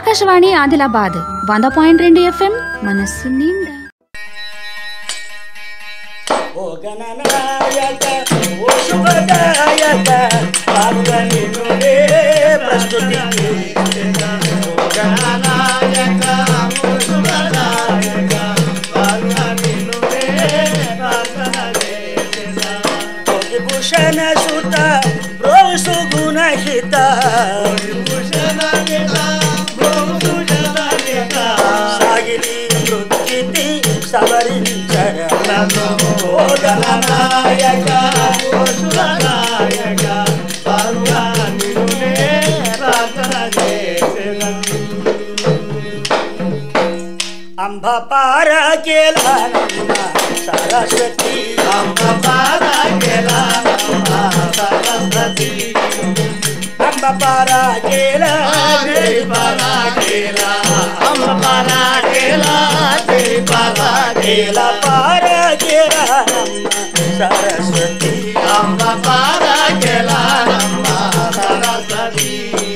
ఆకాశవాణి ఆదిలాబాద్ వంద పాయింట్ రెండు ఎఫ్ఎం మనస్సు నిండా ఓ గణనాయక ఓ శుభదాయక పార్వణ నిన్నులే ప్రస్తుతికి ఓ గణనాయక ఓ శుభదాయక పార్వణ నిన్నులే ప్రార్థన చేసేదా. ఓ భూషణ సుత ప్రోగు సుగుణహిత సాగిరి మృత్యుతి సవరించరణము ఓ గణనాయక ఓ శుభదాయక పార్వణ నిన్నులే ప్రార్థన చేసేదను. అంబ పారకేలనమ్మ సరస్వతి అంబ పారకేలనమ్మ సరస్వతి అంబ పారకేల జై పారకేల అంబ పారకేల జై పారకేల పారకేలనమ్మ సరస్వతి అంబ పారకేలనమ్మ సరస్వతి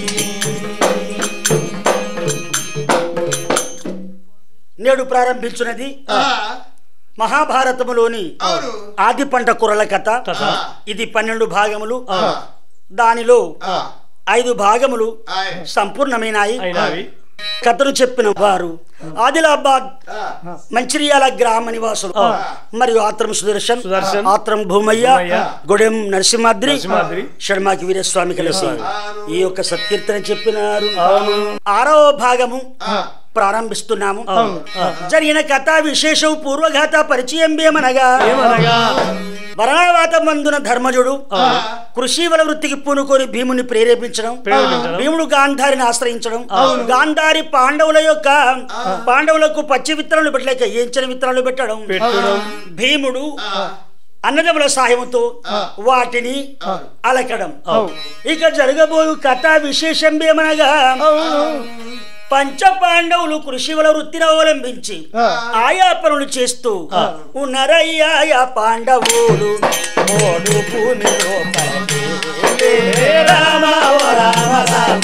నేడు ప్రారంభించున్నది మహాభారతములోని అవును ఆది పంట కుర్రల కథ ఆ. ఇది పన్నెండు భాగములు దానిలో ఆ, ఐదు భాగములు ఆయ్. సంపూర్ణమైనాయి అయినవి కథను చెప్పిన వారు ఆదిలాబాద్ ఆ, మంచిర్యాల గ్రామ నివాసులు మరియు ఆత్రం సుదర్శన్ సుదర్శన్. ఆత్రం భూమయ్య భూమయ్య. గొడెం నరసింహాద్రి నరసింహాద్రి. షణ్మాకి వీరస్వామి కలిసి అవును. ఈ యొక్క సత్కీర్తన చెప్పినారు అవును. ఆరవ భాగము ఆ, ప్రారంభిస్తున్నాము అవును. ఆ. జరిగిన కథా విశేషం పూర్వఘాత పరిచయం ఏమనగా ఏమనగా వరణావాత మందున ధర్మజుడు కృషివల వృత్తికి పూనుకొని భీముని ప్రేరేపించడం ప్రేరేపించడం. భీముడు గాంధారిని ఆశ్రయించడం గాంధారి పాండవుల యొక్క పాండవులకు పచ్చి విత్తనాలు పెట్టలేక ఏంచిన విత్తనాలు పెట్టడం పెట్టడం భీముడు అన్నదముల సాయముతో వాటిని అలకడం ఇక జరగబోయు కథా విశేషం ఏమనగా పంచ పాండవులు కృషివల వృత్తిని అవలంబించి ఆయా పనులు చేస్తూ ఉన్నరయ్యాయా పాండవులు ఓడు భూమిలో పరదే. రామ ఓ రామ రామ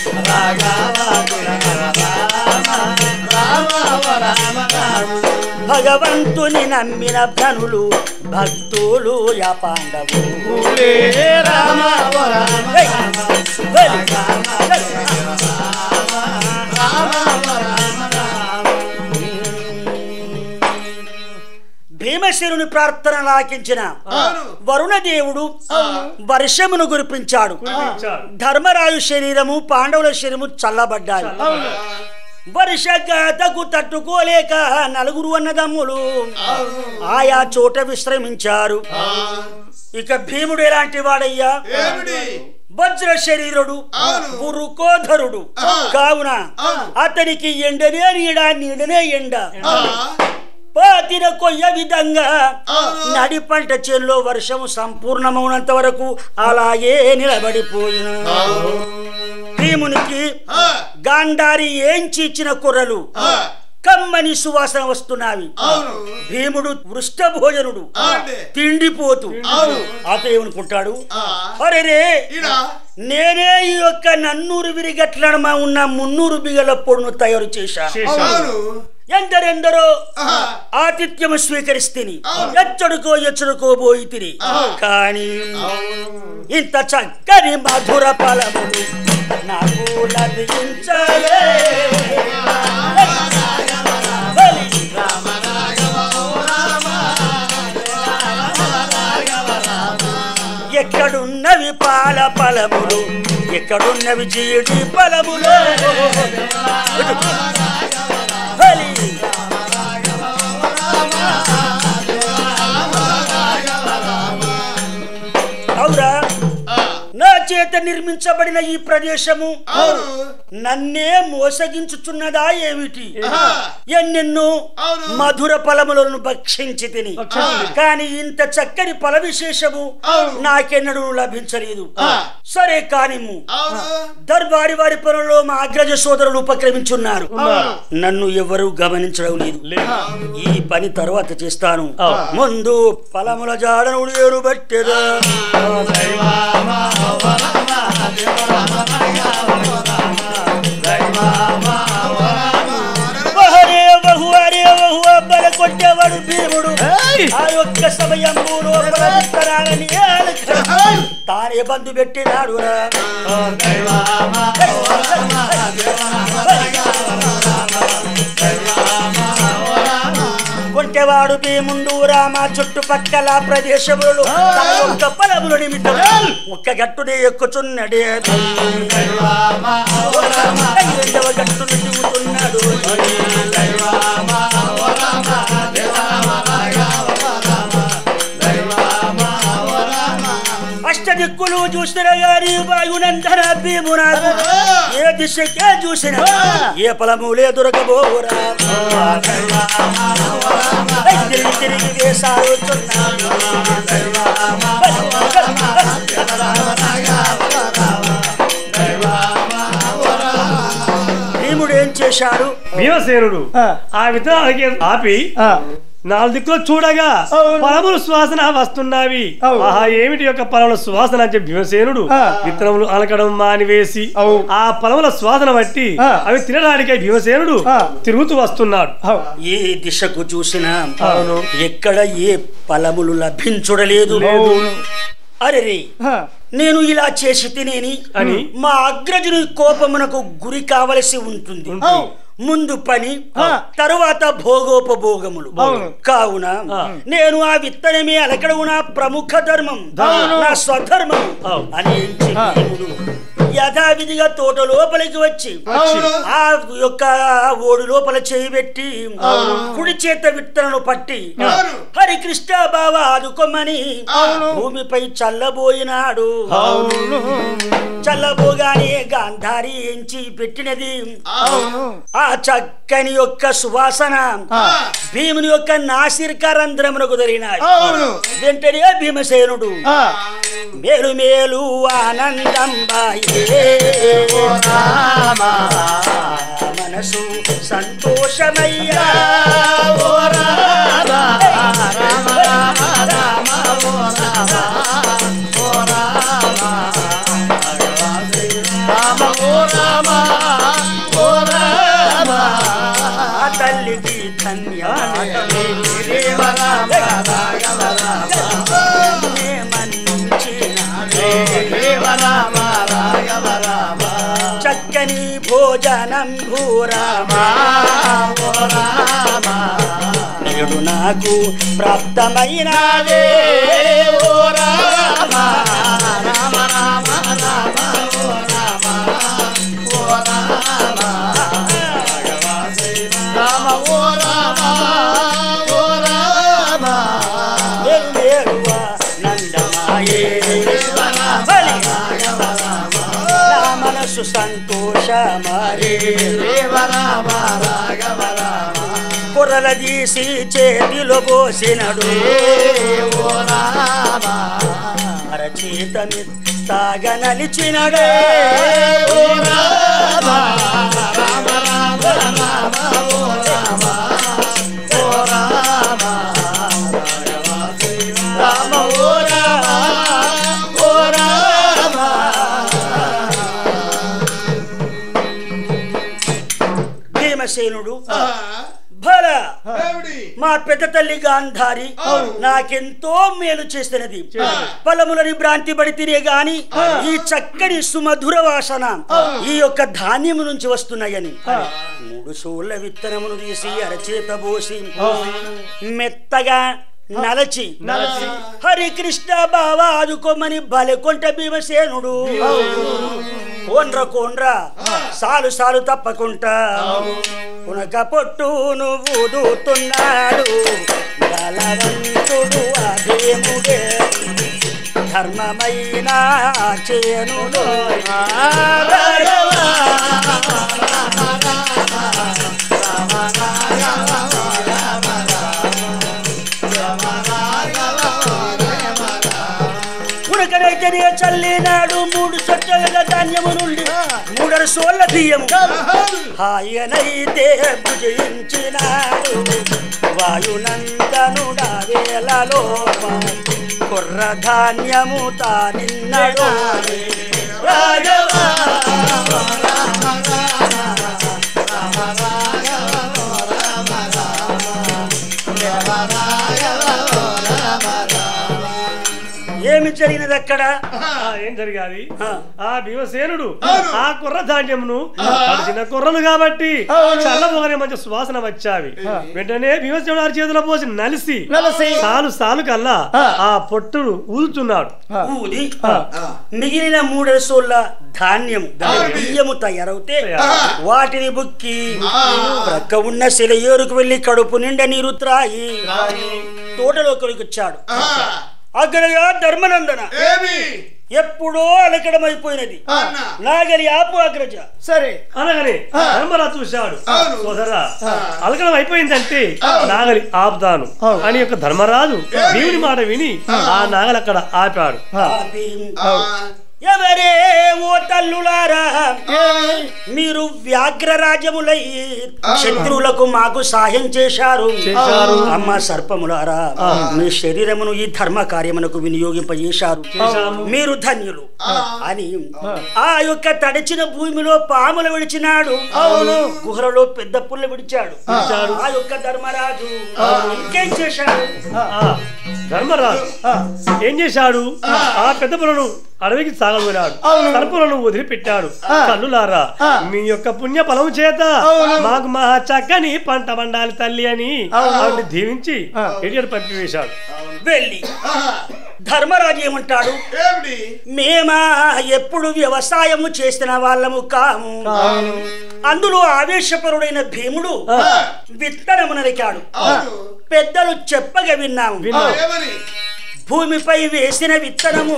భగవంతుని నమ్మిన ధనులు భక్తులు యా పాండవులు రామ ఓ రామ రామ భీమశిరుని ప్రార్థన లాకించిన అవును వరుణదేవుడు వర్షమును కురిపించాడు కురిపించాడు. ధర్మరాజు శరీరము పాండవుల శరీరము చల్లబడ్డాయి వర్షగాతకు తట్టుకోలేక నలుగురు అన్నదమ్ములు ఆయా చోట విశ్రమించారు ఇక భీముడు ఎలాంటి వాడయ్యా ఏమిటి వజ్ర శరీరుడు అవును. గురుకోధరుడు కావున అతనికి ఎండనే నీడ నీడనే ఎండ ఆ, పాతిన కొయ్య విధంగా అవును. నడి పంట చేనులో వర్షము సంపూర్ణమవునంత వరకు అలాగే నిలబడిపోయిన భీమునికి ఆ, గాంధారి ఏంచి ఇచ్చిన కుర్రలు ఆ, కమ్మని సువాసన వస్తున్నావి అవును భీముడు వృష్ట భోజనుడు అవునండి. తిండిపోతు అవును. అతను ఏమనుకుంటాడు ఆ, అరే రే ఈడ నేనే ఈ యొక్క నన్నూరు విరిగట్లడమ ఉన్న మున్నూరు బిగల పొడును తయారు చేశాను చేశాడు అవును ఎందరెందరో ఆహా. ఆతిథ్యము స్వీకరిస్తిని అవును. ఎచ్చడుకో ఎచ్చడుకో పోయి తిని అవును. కానీ ఇంత చక్కని మధుర ఫలములు నాకు లభించలే బలి. ఎక్కడున్నవి పాల ఫలములు ఎక్కడున్నవి జీడి ఫలములు బలి. అవురా ఆ, నా చేత నిర్మించబడిన ఈ ప్రదేశము అవును నన్నే మోసగించుచున్నదా ఏమిటి ఆహా. ఎన్నెన్నో అవును. మధుర ఫలములను భక్షించి తిని భక్షించి. కానీ ఇంత చక్కని ఫల విశేషము అవును. నాకెన్నడూ లభించలేదు ఆ. సరే కానిమ్ము అవును దర్బారి వారి పనుల్లో మా అగ్రజ సోదరులు ఉపక్రమించున్నారు ఉన్నారు. నన్ను ఎవరు గమనించడం లేదు లేదు ఈ పని తర్వాత చేస్తాను అవును. ముందు ఫలముల జాడను ఏరు బట్టెదా దైవమా కొట్టేవాడు భీముడు ఏయ్! ఆ యొక్క సమయంలో లోపల విత్తనాలని ఏలకి తానే బంధు పెట్టినాడు రా. కొంటెవాడు భీముండు రామ చుట్టుపక్కల ప్రదేశములు తన యొక్క బలముల నిమిత్తం ఒక్క గట్టునే ఎక్కుచున్నడే రెండవ గట్టును దిగుతున్నాడు అష్టదిక్కులు చూసిన గాని వాయునందన భీమునాథు ఏ దిశకే చూసిన ఏ ఫలములే దొరకబోరా తిరిగి తిరిగి వేసాడుతున్నాడు భీముడు ఏం చేశాడు భీమసేనుడు ఆ. ఆ విత్తనాలకి ఆపి ఆ, నాలుగు దిక్కులో చూడగా అవును. పలములు సువాసన వస్తున్నవి అవును. ఆహా ఏమిటి యొక్క పలముల సువాసన అని చెప్పి భీమసేనుడు ఆ. విత్తనములు అలకడం మానివేసి అవును. ఆ పలముల సువాసన బట్టి ఆ. అవి తినడానికై భీమసేనుడు ఆ. తిరుగుతూ వస్తున్నాడు అవు. ఏ దిశకు చూసినా అవును. ఎక్కడ ఏ ఫలములు లభించుడలేదు అవును. అరే ఆ, నేను ఇలా చేసి తినేని అని? మా అగ్రజుని కోపమునకు గురి కావలసి ఉంటుంది అవు. ముందు పని ఆ. తరువాత భోగోపభోగములు అవును. కావున ఆ. నేను ఆ విత్తనమే అలకడవు నా ప్రముఖ ధర్మం అవును. నా స్వధర్మం అవును. అని ఆ. భీముడు యథావిధిగా తోట లోపలికి వచ్చి అవును. ఆ యొక్క ఓడి లోపల చేయి పెట్టి కుడి చేత విత్తనను పట్టి హరి కృష్ణ బావ ఆదుకోమని భూమిపై చల్లబోయినాడు అవును. చల్లబోగానే గాంధారి ఎంచి పెట్టినది అవును. ఆ చక్కని యొక్క సువాసన ఆ. భీముని యొక్క నాసిర్క రంధ్రమునకు దొరికినాడు అవును. వెంటనే భీమసేనుడు ఆ, మేలు మేలు ఆనందం బాయే మనసు సంతోషమయ్యా ఆ తల్లికి ధన్యవాదమే చక్కని భోజనం భూరామా నేడు నాకు ప్రాప్తమైనదే మేలు మేలువా నందమాయే బలి. నా మనసు సంతోషమాయే కుర్రల తీసి చేతిలో పోసినడు అరచేత మిత్తాగా నలిచినడే భీమసేనుడు భల మా పెద్ద తల్లి గాంధారి నాకెంతో మేలు చేసినది ఫలములని భ్రాంతి పడి తినే గాని ఈ చక్కని సుమధుర వాసన ఈ యొక్క ధాన్యము నుంచి వస్తున్నాయని మూడు సోళ్ల విత్తనమును తీసి అరచేత పోసి మెత్తగా నలచి హరి కృష్ణ బావ ఆదుకోమని బలెకొంట భీమసేనుడు కోండ్ర కోండ్ర సాలు సాలు తప్పకుంటా ఉనక పొట్టు నువ్వు దూతున్నాడు బలవంతుడు అదేముడే ధర్మమైన చేనులో ఉరకనైతేనే చల్లినాడు మూడు సొట్టలుగా ధాన్యము నుండి మూడర సోళ్ళ బియ్యము హాయనైతే భుజించినాడు వాయునందనుడా వేలలో కుర్ర ధాన్యము తానిన్నడు రాఘవా జరిగినది అక్కడ ఆ, ఏం జరిగాది ఆ. ఆ భీమసేనుడు ఆ కుర్ర ధాన్యమును చిన్న కుర్రలు కాబట్టి చల్లబోగానే మంచి సువాసన వచ్చావి వెంటనే భీమసేనుడు వారి చేతిలో పోసి నలిసి నలిసి. సాలు సాలు కల్లా ఆ పొట్టును ఊదుతున్నాడు ఊది మిగిలిన మూడేసోళ్ళ ధాన్యం బియ్యము తయారవుతే వాటిని బుక్కి ప్రక్క ఉన్న సెలయేరుకు వెళ్లి కడుపు నిండా నీరు త్రాయి తోటలోకి వచ్చాడు అగ్రగా ధర్మనందన ఏమి ఎప్పుడో అలకడమైపోయినది అన్న నాగలి ఆపు అగ్రజ సరే అనగానే ధర్మరాజు చూశాడు అవును. సోదరా అలకడం అయిపోయిందంటే నాగలి ఆపుతాను అని యొక్క ధర్మరాజు దేవుని మాట విని ఆ నాగలి అక్కడ ఆపాడు ఆపి, ఆ, ఎవరే ఓ తల్లులారా మీరు వ్యాఘ్ర రాజ్యములై శత్రువులకు మాకు సాయం చేశారు చేశారు. అమ్మ సర్పములారా మీ శరీరమును ఈ ధర్మ కార్యమునకు వినియోగింపజేశారు చేశాము. మీరు ధన్యులు అని ఆ యొక్క తడిచిన భూమిలో పాములు విడిచినాడు అవును గుహలలో పెద్ద పుల్ల విడిచాడు ఆ యొక్క ధర్మరాజు ఇంకేం చేశాడు ఆ ధర్మరాజు ఏం చేశాడు ఆ పెద్ద పొలను అడవికి సాగబోయాడు సర్పులను వదిలిపెట్టాడు కల్లులారా మీ యొక్క పుణ్య ఫలం చేత మాకు మా చక్కని పంట పండాలి తల్లి అని ఆవిడని దీవించి ఎడియడు పంపివేశాడు వెళ్ళి ధర్మరాజు ఏమంటాడు ఏమిటి మేమా ఎప్పుడు వ్యవసాయము చేసిన వాళ్ళము కాము అందులో ఆవేశపరుడైన భీముడు విత్తనము నరికాడు అవును పెద్దలు చెప్పగా విన్నాము ఆ, ఏమని భూమిపై వేసిన విత్తనము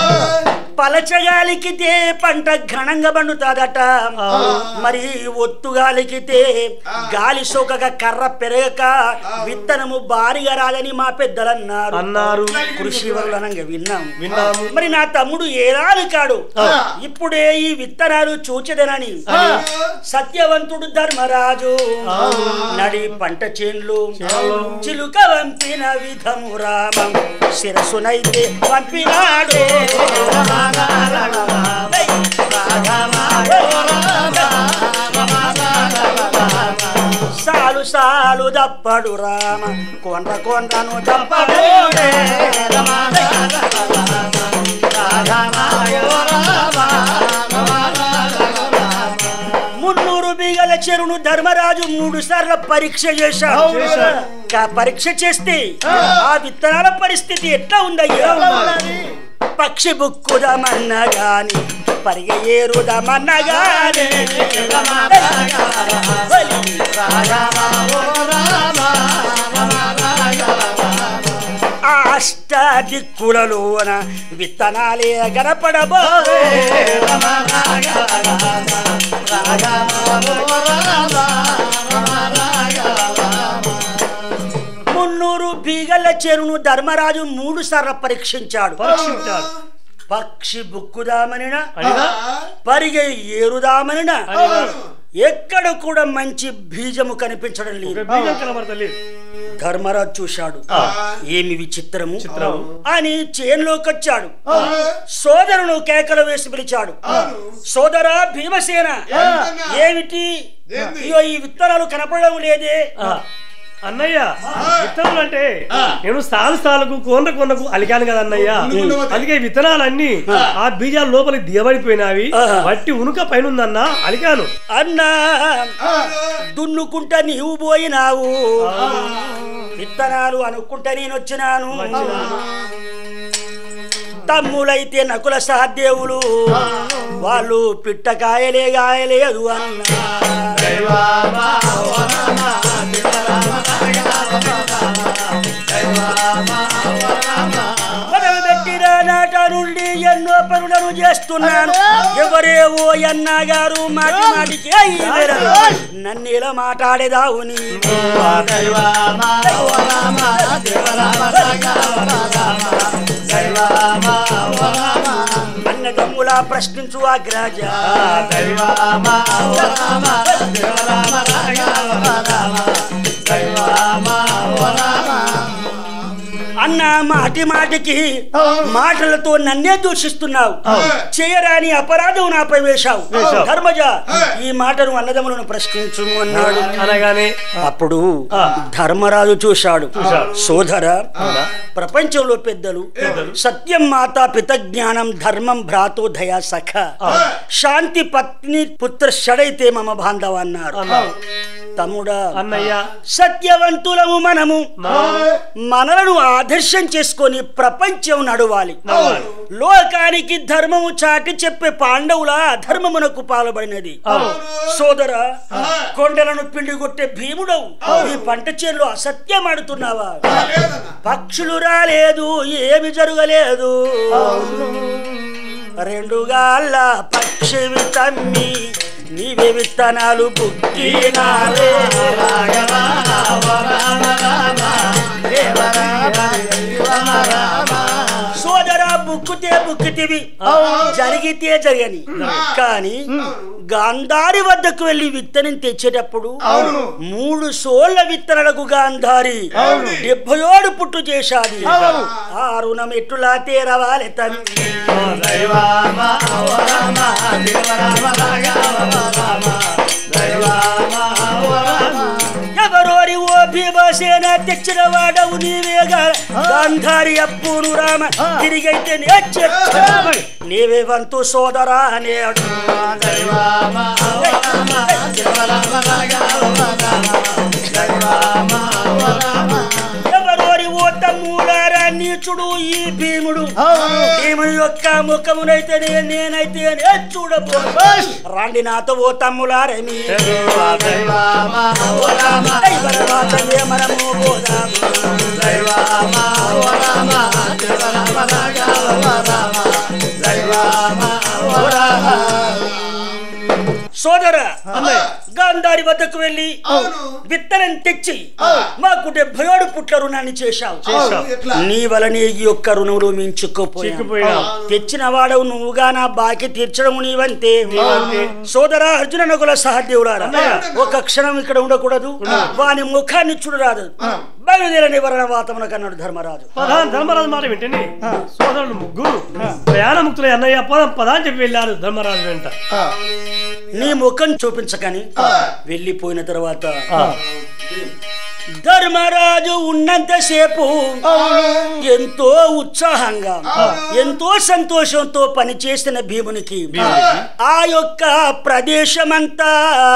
పలచగాలికితే పంట ఘనంగా పండుతాదట మరి ఒత్తుగాలికితే గాలి సోకగా కర్ర పెరగక విత్తనము భారీగా రాదని మా పెద్దలన్నారు అన్నారు కృషి వలనంగా విన్నాం విన్నాము మరి నా తమ్ముడు ఏరాలు కాడు ఇప్పుడే ఈ విత్తనాలు చూచెదనని సత్యవంతుడు ధర్మరాజు నడి పంట చేన్లు చిలుక వంపిన విధము రామం శిరసునైతే పంపినాడే సాలు సాలు దప్పడు రామ కొండ కొండను దప్పడు మున్నూరు బిగల చెరువును ధర్మరాజు మూడు సార్లు పరీక్ష చేశాడు కా- పరీక్ష చేస్తే ఆ విత్తనాల పరిస్థితి ఎట్లా ఉందయ్యా పక్షి బుక్కుదమన్న గాని పరిగ ఏరుదమన్న గాని ఆ అష్ట దిక్కులలోన విత్తనాలే గనపడబో మున్నూరు బీగల చెరువును ధర్మరాజు మూడు సార్లు పరీక్షించాడు పరీక్షించాడు పక్షి బుక్కుదామనిన అడిగా పరిగె ఏరుదామనిన అడిగా ఎక్కడ కూడా మంచి బీజము కనిపించడం ఒక లేదు బీజం కనబడతలేదు ధర్మరాజు చూశాడు ఆ. ఏమి విచిత్రము చిత్రము. అని చేన్లోకి వచ్చాడు సోదరును కేకలు వేసి పిలిచాడు సోదరా భీమసేన ఏమిటి ఏంది? ఇగో ఈ విత్తనాలు కనపడడం లేదే ఆ, అన్నయ్య విత్తనాలు అంటే నేను సాలు సాలకు కోన కొనకు అలికాను కదా అన్నయ్య అందుకే ఈ విత్తనాలన్నీ ఆ బీజాలు లోపలికి దిగబడిపోయినావి ఆహా. వట్టి ఉనుక పైన ఉందన్న అలికాను అన్నా దున్నుకుంటా నీవు పోయినావు విత్తనాలు అనుకుంటా నేను వచ్చినాను తమ్ములైతే నకుల సహదేవులు వాళ్ళు పిట్టకాయలే గాయలేదు అన్నా మొదలుపెట్టిన నాట నుండి ఎన్నో పనులను చేస్తున్నాను ఎవరే ఓ అన్న గారు మాటి మాటికి "ఏయ్ వీరలు, నన్ను ఇలా మాట్లాడేదావు నీ అన్నదమ్ములా ప్రశ్నించు అగ్రజ అన్న మాటి మాటికి మాటలతో నన్నే దూషిస్తున్నావు చేయరాని అపరాధం నాపై వేశావు వేశావు. ధర్మజ ఈ మాటను అన్నదమ్ములను ప్రశ్నించు అన్నాడు అనగానే అప్పుడు ఆ. ధర్మరాజు చూశాడు చూశాడు. సోదర ప్రపంచంలో పెద్దలు సత్యం మాతా పిత జ్ఞానం ధర్మం భ్రాతో దయా సఖ శాంతి పత్ని పుత్ర షడైతే మమ బాంధవ అన్నారు అన్నాడు తమ్ముడా అన్నయ్య సత్యవంతులము మనము మనం మనలను ఆదర్శం చేసుకొని ప్రపంచం నడవాలి నడవాలి. లోకానికి ధర్మము చాటి చెప్పే పాండవుల అధర్మమునకు పాల్పడినది అవును. సోదర కొండలను పిండి కొట్టే భీముడవు ఈ పంట చేనులో అసత్యం ఆడుతున్నావా పక్షులు రాలేదు ఏమి జరగలేదు రెండుగాళ్ళ పక్షివి తమ్మి నీవే విత్తనాలు బుక్కినాలే సోదర బుక్కుతే బుక్కితివి జరిగితే జరగని కానీ గాంధారి వద్దకు వెళ్లి విత్తనం తెచ్చేటప్పుడు మూడు సోళ్ల విత్తనాలకు గాంధారి డెబ్బై ఏడు పుట్టు చేశాది ఆ రుణం ఎట్టులా తీరవాలి తండ్రి ఎవరోరి ఓ భీమసేన తెచ్చిన వాడవు నీవేగా గాంధారి అప్పును రామ తిరిగైతే నే చెప్తాను. నీవే వంతు సోదరా అనేడు ఎవరోరి ఓ తమ్ముడారా నీచుడు ఈ భీముడు భీముని యొక్క ముఖమునైతే నే- నేనైతే నే చూడబో రండి నాతో ఓ తమ్ములారే మీ దైవరవాతయే మనము పోదాము. సోదర గాంధారి వద్దకు వెళ్ళి విత్తనం తెచ్చి మాకు డెబ్బై ఏడు పుట్ల రుణాన్ని చేశావు నీ వలనే ఈ యొక్క రుణంలో మించుకోపోయా చిక్కుపోయినాం. తెచ్చిన వాడవు నువ్వుగా నా బాకి తీర్చడం నీవంతే నీవంతే. సోదర అర్జున నకుల సహదేవులారా అన్నయ్య. ఒక క్షణం ఇక్కడ ఉండకూడదు వాని ముఖాన్ని చూడరాదు బయలుదేర నివరణ వాతమునకు అన్నాడు ధర్మరాజు ప్రధాన ధర్మరాజు మాట వింటండి సోదరులు ముగ్గురు ప్రయాణ ముక్తులు అన్నయ్య పదం పదా అని చెప్పి వెళ్ళారు ధర్మరాజు వెంట నీ ముఖం చూపించకని వెళ్ళిపోయిన తర్వాత ఆ. ధర్మరాజు ఉన్నంతసేపు ఎంతో ఉత్సాహంగా ఎంతో సంతోషంతో పనిచేసిన భీమునికి ఆ యొక్క ప్రదేశమంతా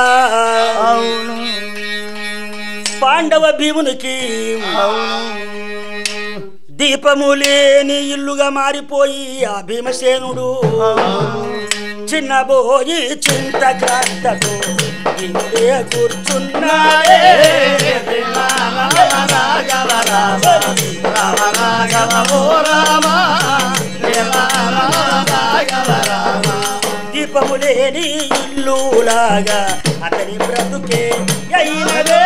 పాండవ భీమునికి దీపము లేని ఇల్లుగా మారిపోయి ఆ భీమసేనుడు చిన్నబోయి చింతక్రాంతతో ఇందే కూర్చున్నాడే దీపము లేని ఇల్లులాగా అతని బ్రతుకే అయినదే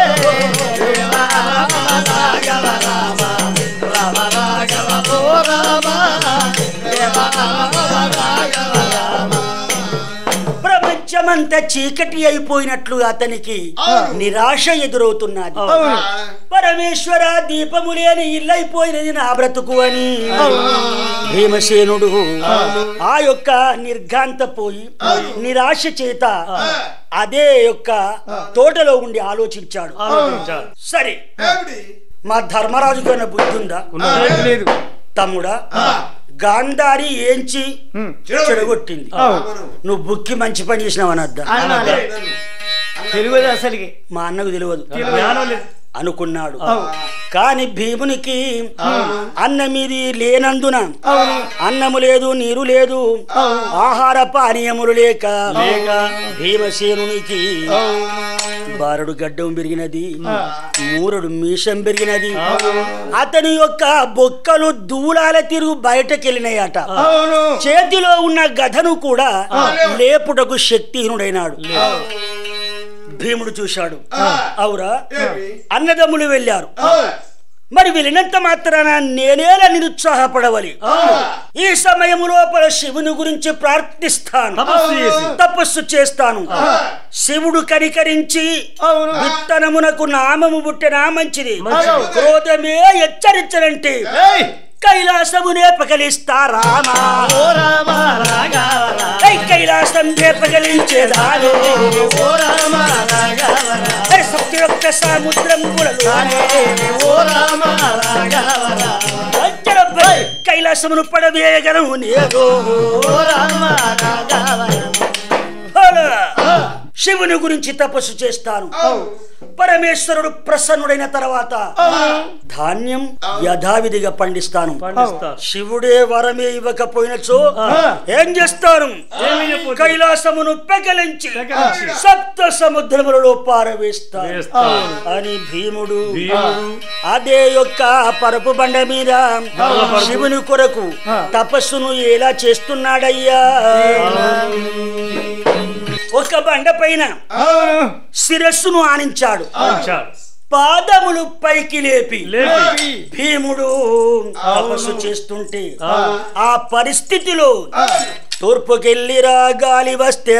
ప్రపంచమంతా చీకటి అయిపోయినట్లు అతనికి నిరాశ ఎదురవుతున్నది పరమేశ్వర దీపము లేని ఇల్లైపోయినది నా బ్రతుకు అని భీమసేనుడు ఆ యొక్క నిర్ఘాంత పోయి నిరాశ చేత అదే యొక్క తోటలో ఉండి ఆలోచించాడు ఆలోచించారు సరే మా ధర్మరాజు కన్నా బుద్ధి ఉందా లేదు తమ్ముడా గాంధారి ఏంచి చెడగొట్టింది నువ్వు బుక్కి మంచి పని చేసినావు అనద్దా అనాలే. తెలియదు అసలుకి మా అన్నకు తెలియదు జ్ఞానం లేదు అనుకున్నాడు కాని భీమునికి అన్నమిది లేనందున అన్నము లేదు నీరు లేదు ఆహార పానీయములు లేక భీమసేనునికి బారుడు గడ్డం పెరిగినది మూరుడు మీసం పెరిగినది అతని యొక్క బొక్కలు దూలాల తిరుగు బయటకెళ్ళినాయట అవును చేతిలో ఉన్న గధను కూడా లేపుటకు శక్తిహీనుడైనాడు భీముడు చూశాడు అవురా అన్నదమ్ములు వెళ్ళారు మరి వెళ్ళినంత మాత్రాన నేనేలా నిరుత్సాహపడవలి ఈ సమయం లోపల శివుని గురించి ప్రార్థిస్తాను తపస్సు చేసి. తపస్సు చేస్తాను శివుడు కనికరించి అవును విత్తనమునకు నామము పుట్టినా మంచిది మంచిది. క్రోధమే హెచ్చరించనంటే ఏయ్! కైలాసమునే పగలిస్తా రామా ఓ రామ రాఘవ ఐ కైలాసం పగలించేదాను ఓ రామ రాఘవ ఐ సత్య యొక్క సముద్రం కూడా ఓ రామ రాఘవ కైలాసమును పడవేయగలను నేను ఓ రామ రాఘవ అలా. శివుని గురించి తపస్సు చేస్తాను పరమేశ్వరుడు ప్రసన్నుడైన తర్వాత ధాన్యం యథావిధిగా పండిస్తాను పండిస్తారు శివుడే వరమే ఇవ్వకపోయినచో ఆ. ఏం చేస్తాను ఏమి చెప్పొద్దు. కైలాసమును పెకలించి పెకలించి. సప్త సముద్రములలో పారవేస్తాను వేస్తాను. అని భీముడు భీముడు అదే యొక్క పరుపు బండ మీద పరుపు. శివుని కొరకు తపస్సును ఎలా చేస్తున్నాడయ్యా ఒక బండ పైన శిరస్సును ఆనించాడు ఉంచాడు. పాదములు పైకి లేపి లేపి భీముడు తపస్సు చేస్తుంటే ఆ పరిస్థితిలో తూర్పుకెళ్ళిరా గాలి వస్తే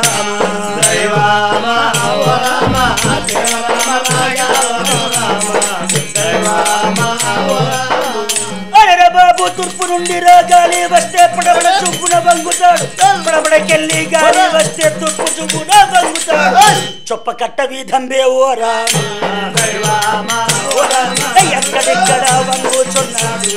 అరే బాబు తూర్పు నుండి రా గాలి వస్తే పడబడ చూపున వంగుతాడు పడబడకెళ్ళి గాలి వస్తే తూర్పు చూపున వంగుతాడు చొప్ప కట్ట వీధంబే ఓరా ఎక్కడెక్కడ వంగుచున్నాడు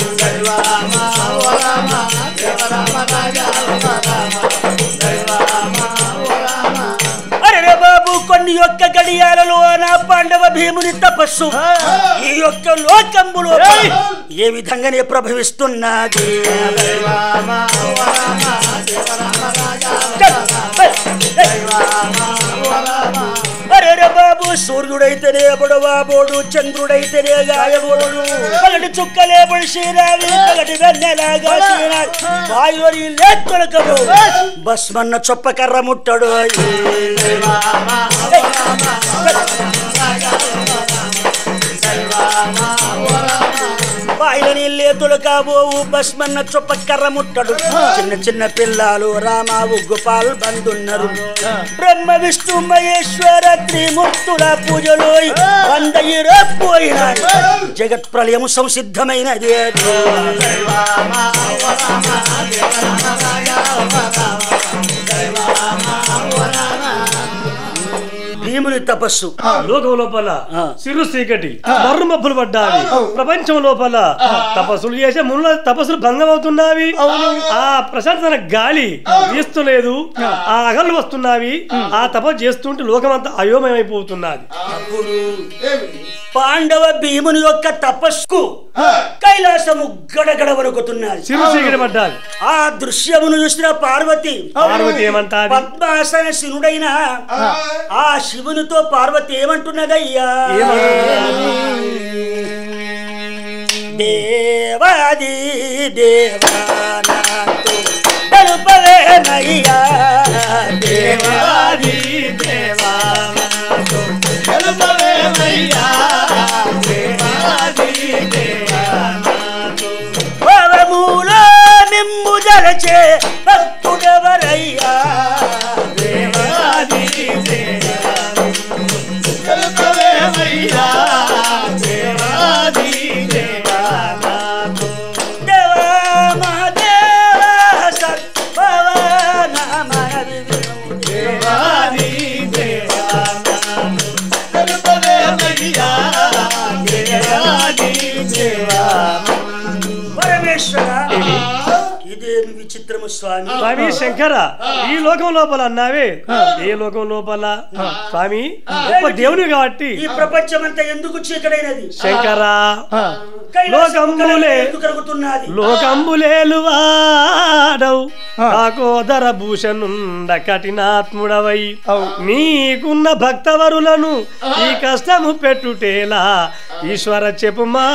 అరే బాబు కొన్ని యొక్క గడియాలలో నా పాండవ భీముని తపస్సు ఈ యొక్క లోకంబులో ఏ విధంగానే ప్రభవిస్తున్నది అరే రే బాబు సూర్యుడైతేనే బొడవాబోడు చంద్రుడైతేనే గాయబోడు పగటి చుక్కలే శ్రీరావి పగటి వెన్నెలాగా శ్రీరావి వాయుని లేకొలకము బస్మన్న చొప్ప కర్ర ముట్టడు బాయిల నీళ్ళే తొలకాబోవు బస్మన్న చొప్ప కర్ర ముట్టడు చిన్న చిన్న పిల్లలు రామ ఉగ్గు పాలు బందున్నారు బ్రహ్మ విష్ణు మహేశ్వర త్రిమూర్తుల పూజలు వంద పోయిన జగత్ ప్రళయము సంసిద్ధమైనది భీముని తపస్సు లోకం లోపల ఆ. సిరు చీకటి మర్రు మబ్బులు పడ్డావి ప్రపంచం లోపల తపస్సులు చేసే మునుల తపస్సులు భంగం అవుతున్నావి ఆ ప్రశాంతమైన గాలి తీస్తలేదు ఆ అగలు వస్తున్నావి ఆ తపస్సు చేస్తుంటే లోకమంతా అయోమయమైపోతున్నది పాండవ భీముని యొక్క తపస్సుకు కైలాసము గడగడ వణుకుతున్నది సిరు చీకటి పడ్డాది ఆ దృశ్యమును చూసిన పార్వతి పార్వతి ఏమంటాది పద్మాసన శివుడైన ఆ శివునితో పార్వతి ఏమంటున్నదయ్యా దేవాది దేవానాతో బలుపవేనయ్యా దేవాది పవమూల మిమ్ము జలచే భక్తుడెవరయ్యా దేవాది దేవా మహాదేవ సత్పవన దేవాది పరమేశ్వర ఇదేమి విచిత్రము స్వామి స్వామి శంకర ఈ లోకం లోపల అన్నావే ఏ లోకం లోపల స్వామి గొప్ప దేవుని కాబట్టి ఈ ప్రపంచమంతా ఎందుకు చీకడైనది శంకర కైలాసము లోకంబులే ఎందుకు కలుగుతున్నది లోకంబులేలువాడవు కాకోదర భూషణుండ కఠినాత్ముడవై నీకున్న భక్తవరులను ఈ కష్టము పెట్టుటేలా ఈశ్వర చెప్పుమా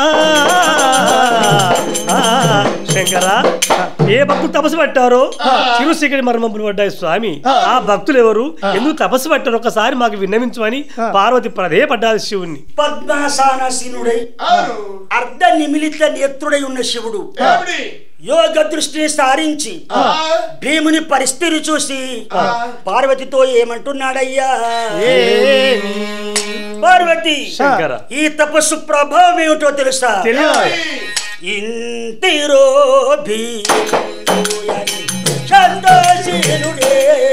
ఆ, శంకర ఏ భక్తులు తపస్సు పట్టారో చిరుశిఖరి మర్మములు పడ్డాయి స్వామి ఆ భక్తులు ఎవరు ఎందుకు తపస్సు పట్టారు ఒకసారి మాకు విన్నవించమని పార్వతి ప్రదే పడ్డాది శివుణ్ణి పద్మాసానసీనుడై అర్ధ నిమిలిత నేత్రుడై ఉన్న శివుడు యోగ దృష్టిని సారించి భీముని పరిస్థితి చూసి పార్వతితో ఏమంటున్నాడయ్యా పార్వతి శంకర ఈ తపస్సు ప్రభావం ఏమిటో తెలుసా తెలియాలి ఇంతిరో సంతోషీనుడే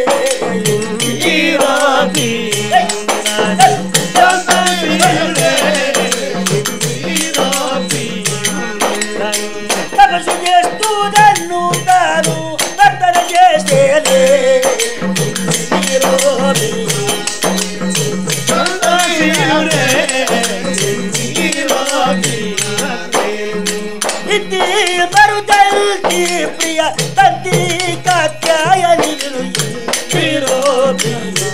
తపస్సు చేస్తూ నన్ను తాను నర్తన చేసేలే ఇంతిరోధి. ఇది మరుదల్కి ప్రియ తంతి కాత్యాయని ఇంతిరోధి.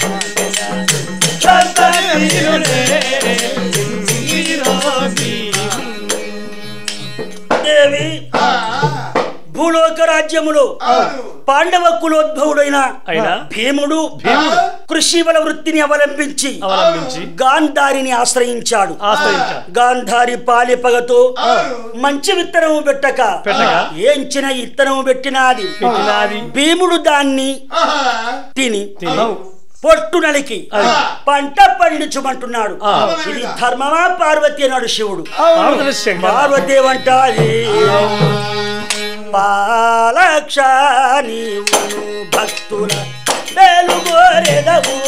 దేవి భూలోక రాజ్యములో పాండవ కులోద్భవుడైన అయినా భీముడు కృషివల వృత్తిని అవలంబించి అవలంబించి గాంధారిని ఆశ్రయించాడు ఆశ్రయించాడు. గాంధారి పాలిపగతో మంచి విత్తనము పెట్టక పెట్టక ఏంచిన ఇత్తనము పెట్టినాది పెట్టినాది. భీముడు దాన్ని తిని తిని. పొట్టు నలికి అది. పంట పండించమంటున్నాడు ఆ. ఇది ధర్మమా పార్వతి అన్నాడు శివుడు పార్వతి శంకర పార్వతి వంటాది పాలక్ష నీవు భక్తుల వెలుగోరెదవు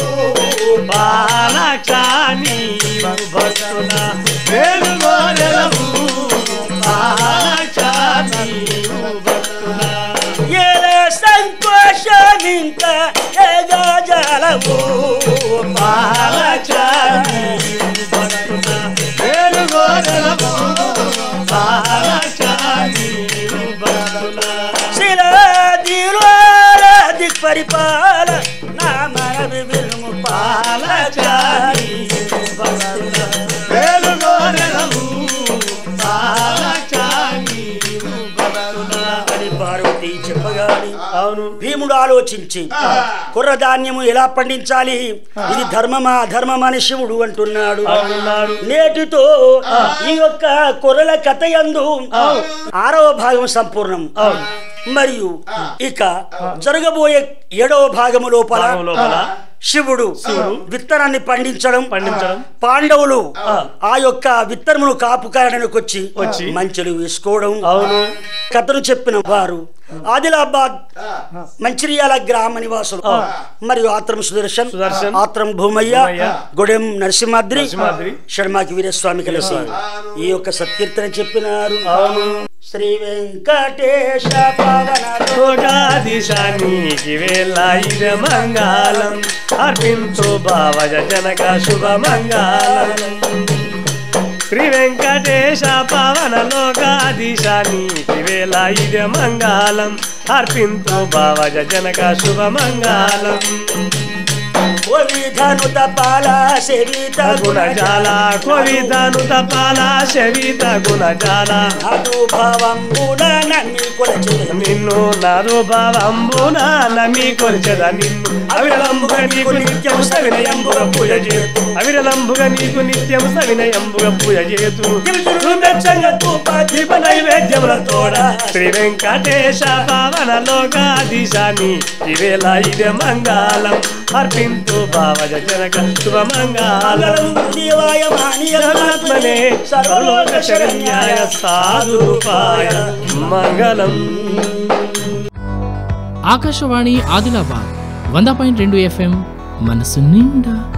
బాలక్షాని భక్తుల వెలుగోరెదవు. బాలక్షాని భక్తుల ఏల సంతోషమింక ఎగజాలవు బాలక్షాని భక్తుల వెలుగోరెదవు. బాలక్షాని భక్తుల శిలాదిలోల దిక్పరిపాల నా మనవి వినుము పాలచారి భక్తుల వెలుగోరెదవు. బాలక్షాని భక్తుల అని పార్వతి చెప్పగాని అవును భీముడు ఆలోచించి కుర్రధాన్యము ఎలా పండించాలి ఇది ధర్మమా అధర్మమా అని శివుడు అంటున్నాడు అంటున్నాడు. నేటితో ఈ యొక్క కుర్రల కథ యందు ఆరవ భాగం సంపూర్ణం మరియు ఇక జరగబోయే ఏడవ భాగము లోపల భాగం లోపల శివుడు విత్తనాన్ని పండించడం పండించడం. పాండవులు ఆ యొక్క విత్తనమును కాపు కాయడానికి వచ్చి వచ్చి. మంచెలు వేసుకోవడం అవును కథను చెప్పిన వారు ఆదిలాబాద్ మంచిర్యాల గ్రామ నివాసులు మరియు ఆత్రం సుదర్శన్ సుదర్శన్, ఆత్రం భూమయ్య భూమయ్య, గొడెం నరసింహాద్రి నరసింహాద్రి, షణ్మాకి వీరస్వామి కలిసి ఈ యొక్క సత్కీర్తన చెప్పినారు శ్రీ వెంకటేశ పవన యోగాదిశానికి వేళ ఇద మంగళం అర్పించు భావజ జనక శుభ మంగళం శ్రీ వెంకటేశ పవన లోకాదిశానికి వేళ ఇద మంగళం అర్పించు భావజ జనక శుభ మంగళం విధనుత పాల సేవిత గుణజాల కోవిదను తపాల శవిత గుణజాల అనుభవం కూడా నమ్మి కొలచెదను. నిన్ను నాదు భావంబున నమ్మి కొలిచెద నిన్ను అవిరలంబుగా నీకు నిత్యం సవినయంబుగా పూజ చేతు అవిరలంబుగా నీకు నిత్యం సవినయంబుగా పూజ చేతు సుమెచ్చంగా ధూప దీప నైవేద్యముల తోడ శ్రీ వెంకటేశ పావన లోకాధీశాని ఇవేళ ఇదే మంగళం అర్పింతు భావజ జనక శుభ మంగళం దేవాయ మానియమాత్మనే ఆత్మనే సర్వలోక శరణ్యాయ సాధురూపాయ మంగళం ఆకాశవాణి ఆదిలాబాద్ వంద పాయింట్ రెండు ఎఫ్ఎం మనసు నిండా